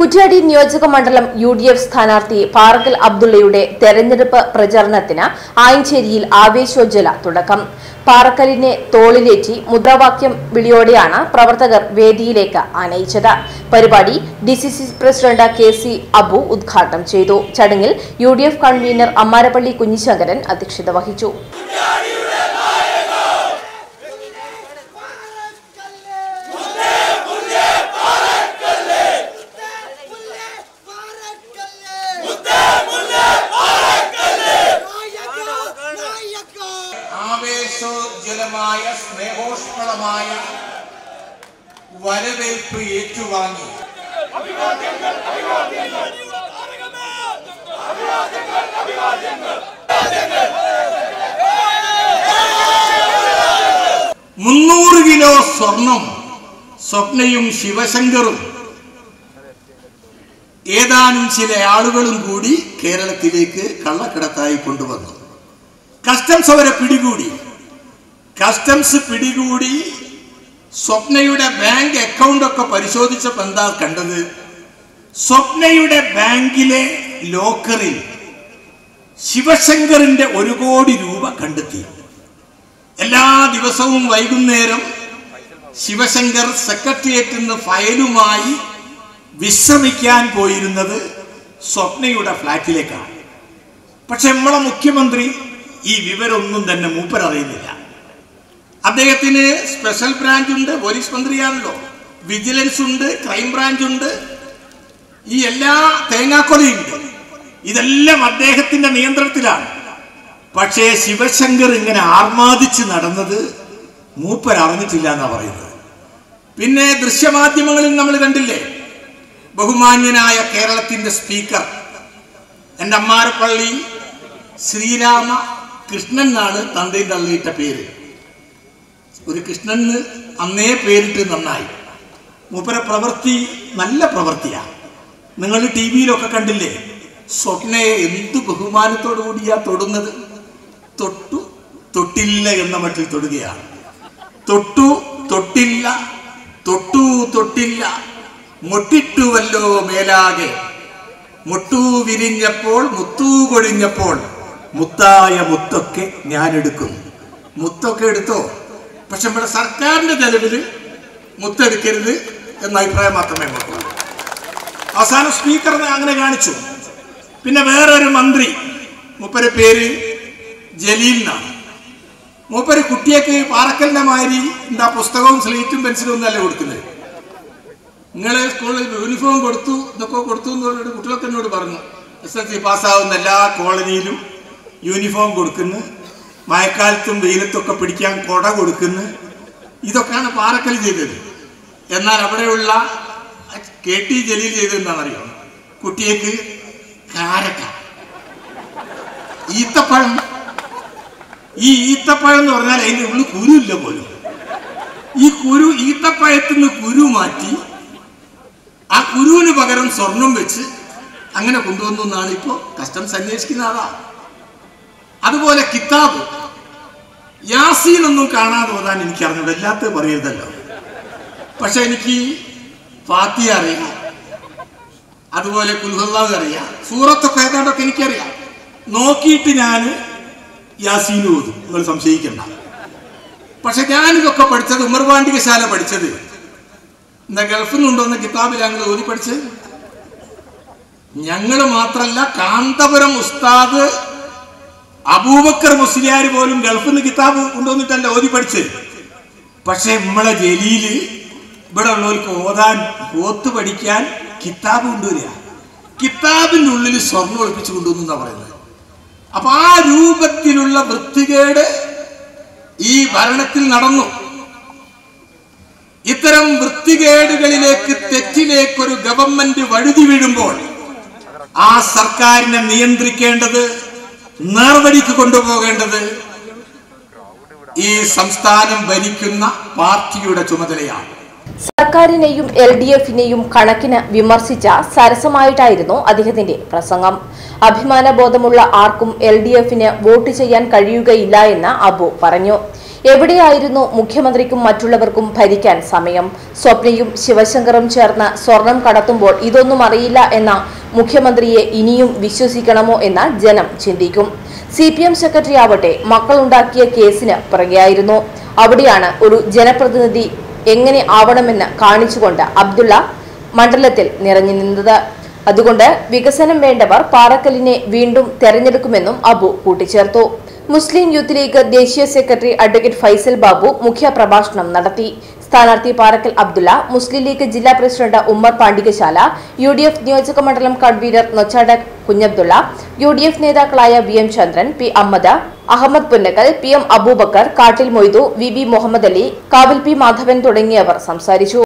കുറ്റ്യാടി നിയോജക മണ്ഡലം U D F സ്ഥാനാർത്ഥി പാറക്കൽ അബ്ദുള്ളയുടെ തെരഞ്ഞെടുപ്പ് പ്രചരണത്തിന് ആയഞ്ചേരിയിൽ ആവേശോജ്വല തുടക്കം പാറക്കലിനെ തോളിലേറ്റി മുദ്രാവാക്യം വിളിയോടെയാണ് പ്രവർത്തകർ വേദിയിലേക്ക് ആനയിച്ചത് പരിപാടി D C C president K C Abu ഉദ്ഘാടനം ചെയ്തു ചടങ്ങിൽ U D F convener Ammarappally Kunhisankaran അധ്യക്ഷത വഹിച്ചു ആവേശോജ്വലമായ സ്നേഹോഷ്മളമായ വരവേൽപ്പ് ഏറ്റുവാങ്ങി മുന്നൂറ് കിലോ സ്വർണം സ്വപ്നയും ശിവശങ്കറും ഏതാനും ചില ആളുകളും കൂടി കേരളത്തിലേക്ക് കള്ളക്കടത്തായി കൊണ്ടുവന്നു കസ്റ്റംസ് അവരെ പിടികൂടി കസ്റ്റംസ് പിടികൂടി സ്വപ്നയുടെ ബാങ്ക് അക്കൗണ്ട് ഒക്കെ പരിശോധിച്ചപ്പോൾ എന്താ കണ്ടത് സ്വപ്നയുടെ ബാങ്കിലെ ലോക്കറിൽ ശിവശങ്കറിന്റെ ഒരു കോടി രൂപ കണ്ടെത്തി എല്ലാ ദിവസവും വൈകുന്നേരം ശിവശങ്കർ സെക്രട്ടേറിയറ്റിൽ നിന്ന് ഫയലുമായി വിശ്രമിക്കാൻ പോയിരുന്നത് സ്വപ്നയുടെ ഫ്ലാറ്റിലേക്കാണ് പക്ഷെ നമ്മളെ മുഖ്യമന്ത്രി ഈ വിവരമൊന്നും തന്നെ മൂപ്പർ അറിയുന്നില്ല അദ്ദേഹത്തിന് സ്പെഷ്യൽ ബ്രാഞ്ച് ഉണ്ട് പോലീസ് മന്ത്രിയാണല്ലോ വിജിലൻസ് ഉണ്ട് ക്രൈം ബ്രാഞ്ച് ഉണ്ട് ഈ എല്ലാ തേങ്ങാക്കൊലയുണ്ട് ഇതെല്ലാം അദ്ദേഹത്തിന്റെ നിയന്ത്രണത്തിലാണ് പക്ഷേ ശിവശങ്കർ ഇങ്ങനെ ആർമാദിച്ച് നടന്നത് മൂപ്പർ അറിഞ്ഞിട്ടില്ല എന്നാ പറയുന്നത് പിന്നെ ദൃശ്യമാധ്യമങ്ങളിൽ നമ്മൾ കണ്ടില്ലേ ബഹുമാന്യനായ കേരളത്തിന്റെ സ്പീക്കർ എൻ്റെ അമ്മാരപ്പള്ളി ശ്രീരാമ കൃഷ്ണൻ എന്നാണ് തന്തയും തള്ളിയിട്ട പേര് ഒരു കൃഷ്ണന് അന്നേ പേരിട്ട് നന്നായി മൂപ്പര പ്രവൃത്തി നല്ല പ്രവൃത്തിയാണ് നിങ്ങൾ ടി വിയിലൊക്കെ കണ്ടില്ലേ സ്വപ്നയെ എന്ത് ബഹുമാനത്തോടു കൂടിയാ തൊടുന്നത് തൊട്ടു തൊട്ടില്ല എന്ന മട്ടിൽ തൊടുകയാണ് തൊട്ടു തൊട്ടില്ല തൊട്ടു തൊട്ടില്ല മുട്ടിട്ടുവല്ലോ മേലാകെ മുട്ടു വിരിഞ്ഞപ്പോൾ മുത്തു കൊഴിഞ്ഞപ്പോൾ മുത്തായ മുത്തൊക്കെ ഞാൻ എടുക്കും മുത്തൊക്കെ എടുത്തോ പക്ഷെ നമ്മുടെ സർക്കാരിന്റെ ചെലവിൽ മുത്തെടുക്കരുത് എന്ന അഭിപ്രായം മാത്രമേ ഉള്ളൂ അവസാനം സ്പീക്കർ അങ്ങനെ കാണിച്ചു പിന്നെ വേറൊരു മന്ത്രി മൂപ്പരെ പേര് ജലീൽ എന്നാണ് മൂപ്പര് കുട്ടിയൊക്കെ പാറക്കലിന്റെ മാതിരി എന്താ പുസ്തകവും സ്ലേറ്റും പെൻസിലും ഒന്നല്ല കൊടുക്കുന്നത് നിങ്ങളെ സ്കൂളിൽ യൂണിഫോം കൊടുത്തു ഇതൊക്കെ കൊടുത്തു എന്ന് പറഞ്ഞിട്ട് കുട്ടികളൊക്കെ എന്നോട് പറഞ്ഞു എസ് എൽ സി പാസ്സാവുന്ന എല്ലാ കോളനിയിലും യൂണിഫോം കൊടുക്കുന്നു മഴക്കാലത്തും വെയിലത്തൊക്കെ പിടിക്കാൻ കൊട കൊടുക്കുന്നു ഇതൊക്കെയാണ് പാറക്കൽ ചെയ്തത് എന്നാൽ അവിടെയുള്ള കെ ടി ജലീൽ ചെയ്തത് എന്താണെന്നറിയോ കുട്ടിയേക്ക് കാരക്ക ഈത്തപ്പഴം ഈ ഈത്തപ്പഴം എന്ന് പറഞ്ഞാൽ അതിൻ്റെ ഉള്ളിൽ കുരുവില്ല പോലും ഈ കുരു ഈത്തപ്പഴത്തിൽ നിന്ന് കുരു മാറ്റി ആ കുരുവിന് പകരം സ്വർണം വെച്ച് അങ്ങനെ കൊണ്ടുവന്നു എന്നാണ് ഇപ്പോൾ കസ്റ്റംസ് അന്വേഷിക്കുന്ന ആളാ അതുപോലെ കിതാബ് യാസീനൊന്നും കാണാതെ ഓതാൻ എനിക്ക് അറിഞ്ഞൂടെ എല്ലാത്ത പറയരുതല്ലോ പക്ഷെ എനിക്ക് ഫാത്തിയ അറിയാം അതുപോലെ കുൽഹല്ലാവ് അറിയാം സൂറത്തൊക്കെ ഏതാണ്ടൊക്കെ എനിക്കറിയാം നോക്കിയിട്ട് ഞാൻ യാസീന് ഓതും നിങ്ങൾ സംശയിക്കണ്ട പക്ഷെ ഞാനിതൊക്കെ പഠിച്ചത് ഉമർ പാണ്ഡികശാല പഠിച്ചത് എന്താ ഗൾഫിൽ നിന്നുണ്ടോന്ന കിതാബിൽ ഞങ്ങൾ ഓതി പഠിച്ചത് ഞങ്ങൾ മാത്രല്ല കാന്തപുരം ഉസ്താദ് അബൂബക്കർ മുസ്ലിയാർ പോലും ഗൾഫിൽ നിന്ന് കിതാബ് കൊണ്ടുവന്നിട്ടല്ല ഓതി പഠിച്ചത് പക്ഷെ നമ്മളെ ജലീല് ഇവിടെ ഉള്ളവർക്ക് ഓതാൻ ഓത്ത് പഠിക്കാൻ കിതാബ് കൊണ്ടുവരിക കിതാബിന്റെ ഉള്ളിൽ സ്വർണ്ണം ഒളിപ്പിച്ചു കൊണ്ടുവന്നു എന്നാ പറയുന്നത് അപ്പൊ ആ രൂപത്തിലുള്ള വൃത്തികേട് ഈ ഭരണത്തിൽ നടന്നു ഇത്തരം വൃത്തികേടുകളിലേക്ക് തെറ്റിലേക്ക് ഒരു ഗവൺമെന്റ് വഴുതി വീഴുമ്പോൾ ആ സർക്കാരിനെ നിയന്ത്രിക്കേണ്ടത് നേർവഴിക്ക് കൊണ്ടുപോകേണ്ടത് ഈ സംസ്ഥാനം ഭരിക്കുന്ന പാർട്ടിയുടെ ചുമതലയാണ് സർക്കാരിനെയും എൽ ഡി എഫിനെയും കണക്കിന് വിമർശിച്ച സരസമായിട്ടായിരുന്നു അദ്ദേഹത്തിന്റെ പ്രസംഗം അഭിമാനബോധമുള്ള ആർക്കും എൽ ഡി എഫിന് വോട്ട് ചെയ്യാൻ കഴിയുകയില്ല എന്ന് അബു പറഞ്ഞു എവിടെയായിരുന്നു മുഖ്യമന്ത്രിക്കും മറ്റുള്ളവർക്കും ഭരിക്കാൻ സമയം സ്വപ്നയും ശിവശങ്കറും ചേർന്ന് സ്വർണം കടത്തുമ്പോൾ ഇതൊന്നും അറിയില്ല എന്ന മുഖ്യമന്ത്രിയെ ഇനിയും വിശ്വസിക്കണമോ എന്ന് ജനം ചിന്തിക്കും സി പി എം സെക്രട്ടറി ആവട്ടെ മക്കളുണ്ടാക്കിയ കേസിന് പിറകെയായിരുന്നു അവിടെയാണ് ഒരു ജനപ്രതിനിധി എങ്ങനെ ആവണമെന്ന് കാണിച്ചുകൊണ്ട് അബ്ദുള്ള മണ്ഡലത്തിൽ നിറഞ്ഞു നിന്നത് അതുകൊണ്ട് വികസനം വേണ്ടവർ പാറക്കലിനെ വീണ്ടും തെരഞ്ഞെടുക്കുമെന്നും അബു കൂട്ടിച്ചേർത്തു മുസ്ലിം യൂത്ത് ലീഗ് ദേശീയ സെക്രട്ടറി അഡ്വക്കേറ്റ് ഫൈസൽ ബാബു മുഖ്യ പ്രഭാഷണം നടത്തി സ്ഥാനാർത്ഥി പാറക്കൽ അബ്ദുള്ള മുസ്ലിം ലീഗ് ജില്ലാ president Ummer Pandikasala U D F നിയോജക മണ്ഡലം convener Nochad Kunhabdulla U D F നേതാക്കളായ V M Chandran P Ahammed Ahammed Punnakkal P M Abubakker Kattil Moidu V B Muhammed Ali Kavil P Madhavan തുടങ്ങിയവർ സംസാരിച്ചു